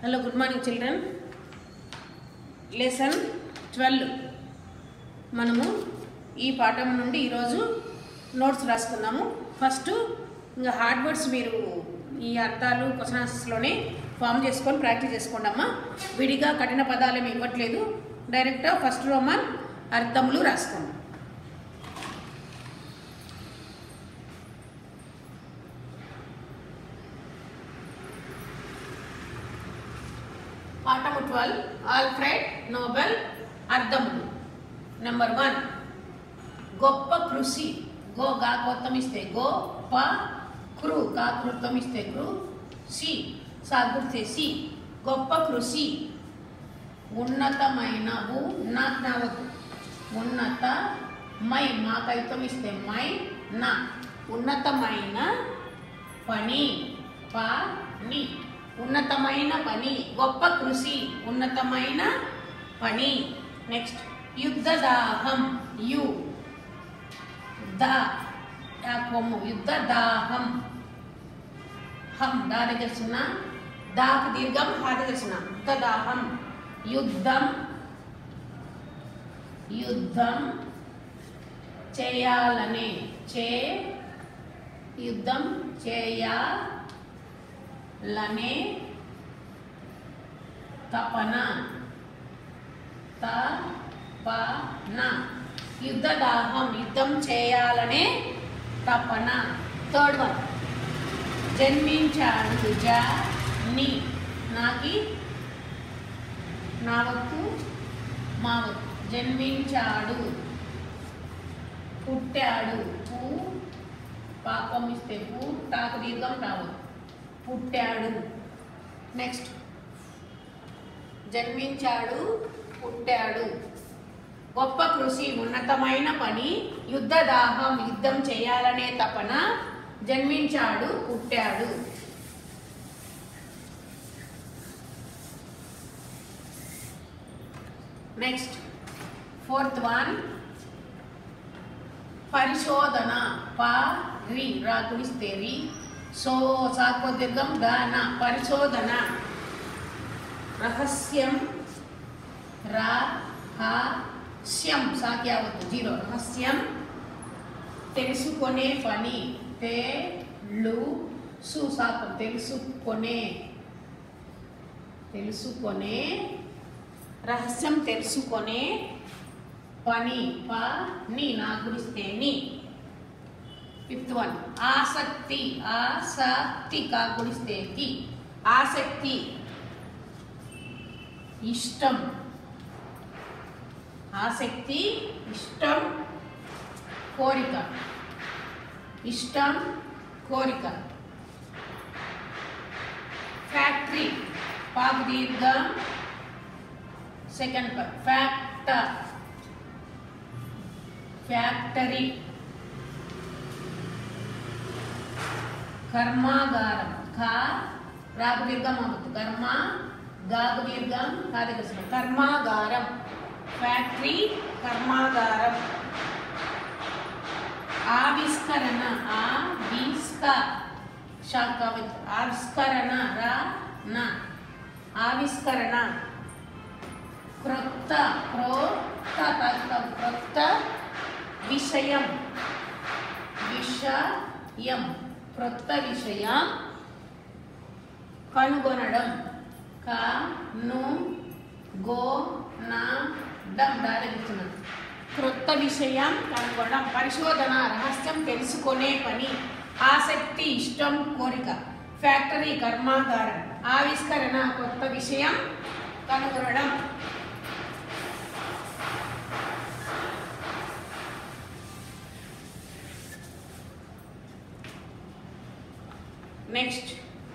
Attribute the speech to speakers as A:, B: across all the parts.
A: hello good morning children lesson twelve మనము ఈ పాఠం నుండి ఈరోజు నోట్స్ రాసుకుందాము ఫస్ట్ ఇంకా హార్డ్ వర్డ్స్ మీరు ఈ అర్థాలు క్వశ్చన్ ఆన్సర్స్లోనే ఫామ్ చేసుకొని ప్రాక్టీస్ చేసుకోండి అమ్మా విడిగా కఠిన పదాలు ఏమి ఇవ్వట్లేదు డైరెక్ట్గా ఫస్ట్ రోమన్ అర్థములు రాసుకోండి పాఠము ట్వెల్వ్ ఆల్ఫ్రెడ్ నోబెల్ అర్థములు నెంబర్ వన్ గొప్ప కృషి గో గా కొత్తం ఇస్తే గో ప క్రు కా కృతం ఇస్తే క్రు సి సా గుర్తే సి గొప్ప కృషి ఉన్నతమైన ఉ నా నవకు ఉన్నత మై మా కైతం ఇస్తే మై నా ఉన్నతమైన పని పని ఉన్నతమైన పని గొప్ప కృషి ఉన్నతమైన పని నెక్స్ట్ యుద్ధ దాహం యు ద యా కొమ్ము యుద్ధ దాహం హం దా దగ్గర సున్నా దాకు దీర్ఘం హా దగ్గర సున్నా యుద్ధ దాహం యుద్ధం యుద్ధం చేయాలనే చే యుద్ధం చేయాలనే తపన తపన యుద్ధ దాహం యుద్ధం చేయాలనే తపన థర్డ్ వన్ జన్మించాడు జా ని నాకి నా వక్కు మా వక్కు జన్మించాడు పుట్టాడు పూ పాపం ఇస్తే పూ టాకు దీర్ఘం రావు పుట్టాడు నెక్స్ట్ జన్మించాడు పుట్టాడు గొప్ప కృషి ఉన్నతమైన పని యుద్ధ దాహం యుద్ధం చేయాలనే తపన జన్మించాడు పుట్టాడు నెక్స్ట్ ఫోర్త్ వన్ పరిశోధన ప రి రా గుడిస్తే రి సో సాకో దీర్ఘం గాన పరిశోధన రహస్యం రా హాస్యం సాక్యావద్దు జీరో రహస్యం తెలుసుకొనే పని తే లు సు సాకం తెలుసుకొనే తెలుసుకొనే రహస్యం తెలుసుకొనే పని పని నా గురిస్తే ని ఫిఫ్త్ వన్ ఆసక్తి ఆసక్తి కా గురిస్తే కి ఆసక్తి ఇష్టం ఆసక్తి ఇష్టం కోరిక ఇష్టం కోరిక ఫ్యాక్టరీ పాకు దీర్ఘం సెకండ్ పర్ ఫ్యాక్టర్ ఫ్యాక్టరీ కర్మాగారం ఖా రాకు దీర్ఘం అవ్వదు కర్మ గాకు దీర్ఘం కా దగ్గర కర్మాగారం ఫ్యాక్టరీ కర్మాగారం ఆవిష్కరణ ఆవిష్క శాఖ ఆవిష్కరణ రా నా ఆవిష్కరణ క్రొత్త క్రొత్త తాగుతాం క్రొత్త విషయం విషయం క్రొత్త విషయం కనుగొనడం క ను గో నా డం దారిస్తున్నాం క్రొత్త విషయం కనుగొనడం పరిశోధన రహస్యం తెలుసుకునే పని ఆసక్తి ఇష్టం కోరిక ఫ్యాక్టరీ కర్మాగారం ఆవిష్కరణ కొత్త విషయం కనుగొనడం నెక్స్ట్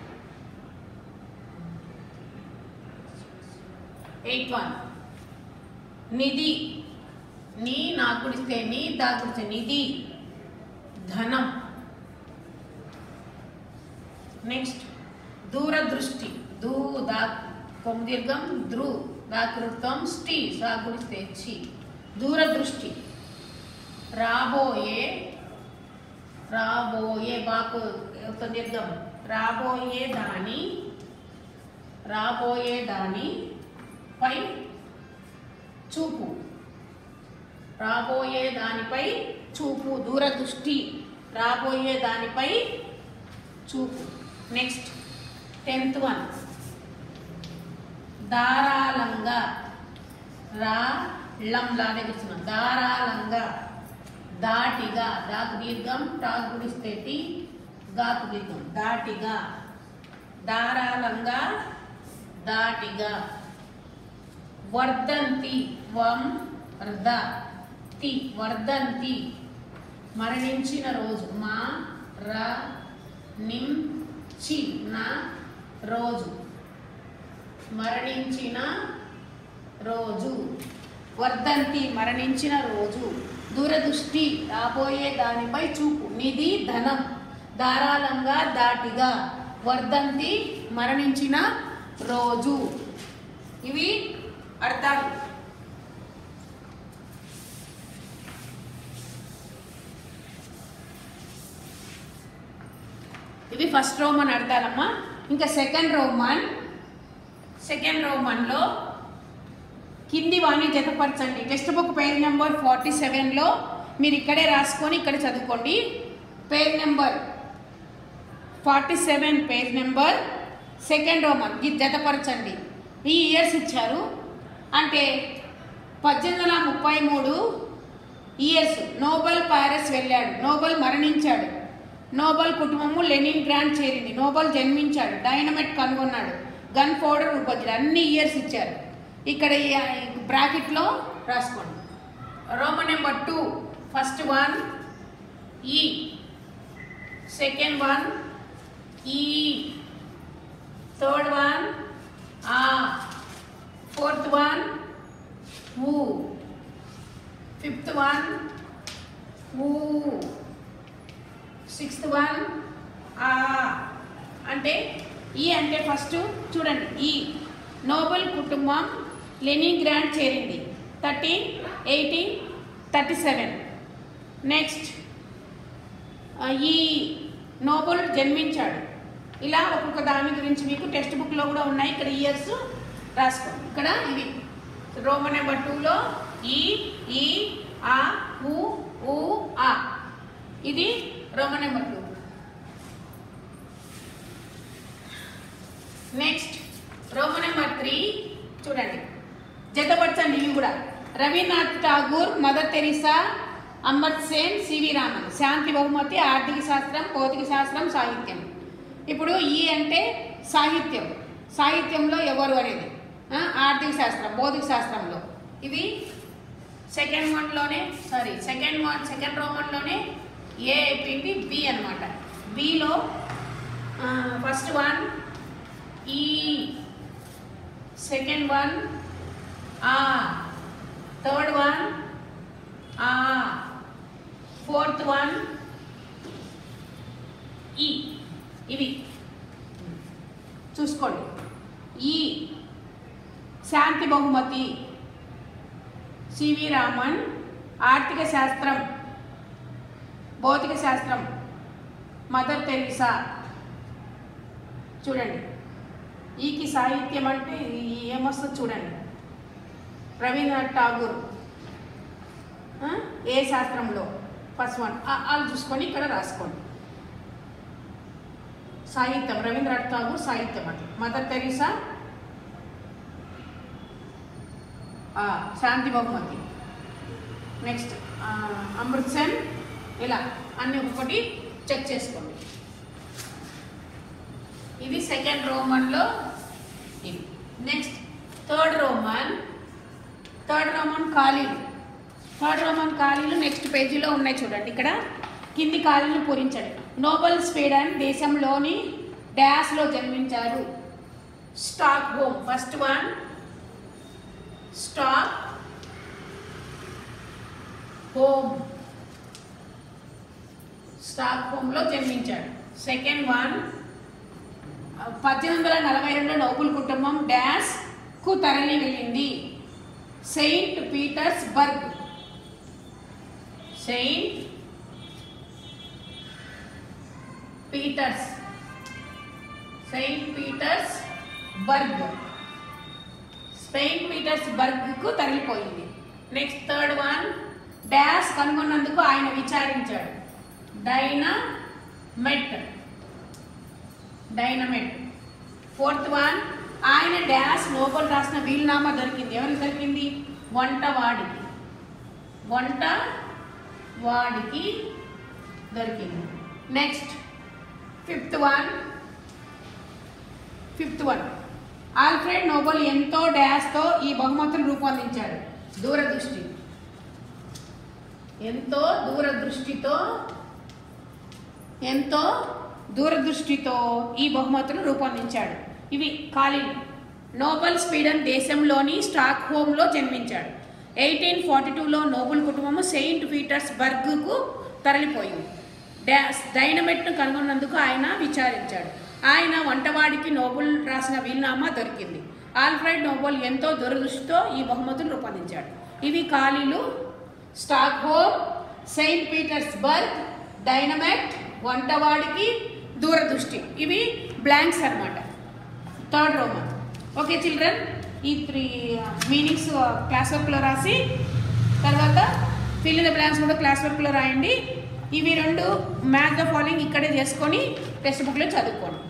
A: ఎయిట్ వన్ నిధి నీ నాకుడిస్తే నీ దాకుడిస్తే నిధి ధనం నెక్స్ట్ దూరదృష్టి దూ దా దీర్ఘం ధ్రు దాకృతం స్టి సాగుడిస్తే చి దూరదృష్టి రాబోయే రాబోయే బాకు యొక్క దీర్ఘం రాబోయే దాని రాబోయే దాని పై చూపు రాబోయే దానిపై చూపు దూరదృష్టి రాబోయే దానిపై చూపు నెక్స్ట్ టెన్త్ వన్ ధారాళంగా రా లం లానే కూర్చున్నాం ధారాళంగా దాటిగా దాకు దీర్ఘం టాకు గుడిస్తే టీ గాకు దీర్ఘం దాటిగా ధారాళంగా దాటిగా వర్ధంతి వం ర్ద తి వర్ధంతి మరణించిన రోజు మా ర నిం చి నా రోజు మరణించిన రోజు వర్ధంతి మరణించిన రోజు దూరదృష్టి రాబోయే దానిపై చూపు నిధి ధనం ధారాళంగా దాటిగా వర్ధంతి మరణించిన రోజు ఇవి అర్థాలు ఇవి ఫస్ట్ రోమన్ అర్థాలమ్మా ఇంకా సెకండ్ రోమన్ సెకండ్ రోమన్లో కింది వాణి జతపరచండి textbook page number forty సెవెన్లో మీరు ఇక్కడే రాసుకొని ఇక్కడ చదువుకోండి page number forty seven page number second Roman ఇది జతపరచండి ఈ ఇయర్స్ ఇచ్చారు అంటే పద్దెనిమిది వందల ముప్పై మూడు ఇయర్స్ నోబెల్ ప్యారిస్ వెళ్ళాడు నోబెల్ మరణించాడు నోబెల్ కుటుంబము లెనిన్ గ్రాండ్ చేరింది నోబెల్ జన్మించాడు డైనమైట్ కనుగొన్నాడు గన్ పౌడర్ రూపొందాడు అన్ని ఇయర్స్ ఇచ్చారు ఇక్కడ ఈ బ్రాకెట్లో రాసుకోండి Roman number two first one ఈ సెకండ్ వన్ ఈ థర్డ్ వన్ ఆ ఫోర్త్ వన్ ఊ ఫిఫ్త్ వన్ ఊ సిక్స్త్ వన్ ఆ అంటే ఈ అంటే ఫస్ట్ చూడండి ఈ నోబెల్ కుటుంబం లెనిన్ గ్రాండ్ చేరింది thirteen eighteen thirty seven next ఈ నోబెల్ జన్మించాడు ఇలా ఒక్కొక్క దాని గురించి మీకు టెక్స్ట్ బుక్లో కూడా ఉన్నాయి ఇక్కడ ఇయర్స్ రాసుకోండి ఇక్కడ ఇవి రోమన్ నెంబర్ టూలో ఈ ఈ ఆ ఊ ఊ ఆ ఇది Roman number two next Roman number three చూడండి జతపరచండి ఇవి కూడా Rabindranath Tagore Mother Teresa Amar Sen C V Raman శాంతి బహుమతి ఆర్థిక శాస్త్రం భౌతిక శాస్త్రం సాహిత్యం ఇప్పుడు ఈ అంటే సాహిత్యం సాహిత్యంలో ఎవరు అనేది ఆ, ఆర్థిక శాస్త్రం భౌతిక శాస్త్రంలో ఇవి సెకండ్ వన్లోనే సారీ సెకండ్ వన్ సెకండ్ రోమన్లోనే ఏ అయిపోయింది బి అనమాట బిలో ఫస్ట్ వన్ ఈ సెకండ్ వన్ ఆ థర్డ్ వన్ ఆ ఫోర్త్ వన్ ఈ ఇవి చూసుకోండి ఈ శాంతి బహుమతి సివి రామన్ ఆర్థిక శాస్త్రం భౌతిక శాస్త్రం మదర్ తెరిసా చూడండి ఈకి సాహిత్యం అంటే ఈ ఏమొస్తుందో చూడండి రవీంద్రనాథ్ ఠాగూర్ ఆ, ఏ శాస్త్రంలో ఫస్ట్ వన్ వాళ్ళు చూసుకొని ఇక్కడ రాసుకోండి సాహిత్యం రవీంద్రనాథ్ ఠాగూర్ సాహిత్యం అది మదర్ తెరిసా ఆ, శాంతి బహుమతి నెక్స్ట్ అమృత్ సెన్ ఇలా అన్ని ఒక్కొక్కటి చెక్ చేసుకోండి ఇది సెకండ్ రోమన్లో ఇది next third Roman third Roman ఖాళీలు థర్డ్ రోమన్ ఖాళీలు నెక్స్ట్ పేజీలో ఉన్నాయి చూడండి ఇక్కడ కింది ఖాళీలు పూరించండి నోబెల్ స్వీడన్ దేశంలోని డ్యాస్లో జన్మించారు Stockholm first one Stockholm స్టాక్ హోమ్లో జన్మించాడు సెకండ్ వన్ పద్దెనిమిది వందల నలభై రెండులో నోబుల్ కుటుంబం డ్యాష్ కు తరలి వెళ్ళింది saint Petersburg saint Peters saint Petersburg Spain పీటర్స్ బర్గ్కు తరలిపోయింది నెక్స్ట్ థర్డ్ వన్ డాష్ కనుగొన్నందుకు ఆయన విచారించాడు dynamite dynamite fourth one ఆయన డాష్ నోబెల్ రాసిన వీలునామా దొరికింది ఎవరికి దొరికింది వంట వాడికి వంట వాడికి దొరికింది next fifth one fifth one Alfred Nobel ఎంతో డాష్తో ఈ బహుమతులు రూపొందించాడు దూరదృష్టి ఎంతో దూరదృష్టితో ఎంతో దూరదృష్టితో ఈ బహుమతులు రూపొందించాడు ఇవి ఖాళీలు నోబెల్ స్వీడన్ దేశంలోని స్టాక్ హోమ్లో జన్మించాడు ఎయిటీన్ ఫార్టీ టూలో నోబెల్ కుటుంబము సెయింట్ పీటర్స్ బర్గ్కు తరలిపోయింది డాస్ డైనమెట్ను కనుగొన్నందుకు ఆయన విచారించాడు ఆయన వంటవాడికి నోబెల్ రాసిన వీలునామా దొరికింది ఆల్ఫ్రెడ్ నోబెల్ ఎంతో దూరదృష్టితో ఈ బహుమతులు రూపొందించాడు ఇవి ఖాళీలు Stockholm saint Petersburg dynamite వంటవాడికి దూరదృష్టి ఇవి బ్లాంక్స్ అన్నమాట థర్డ్ రోమన్ ఓకే చిల్డ్రన్ ఈ త్రీ మీనింగ్స్ క్లాస్ వర్క్లో రాసి తర్వాత ఫిల్ ద బ్లాంక్స్ కూడా క్లాస్ వర్క్లో రాయండి ఇవి రెండు మ్యాథ్ ద ఫాలోయింగ్ ఇక్కడే చేసుకొని టెక్స్ట్ బుక్లో చదువుకోండి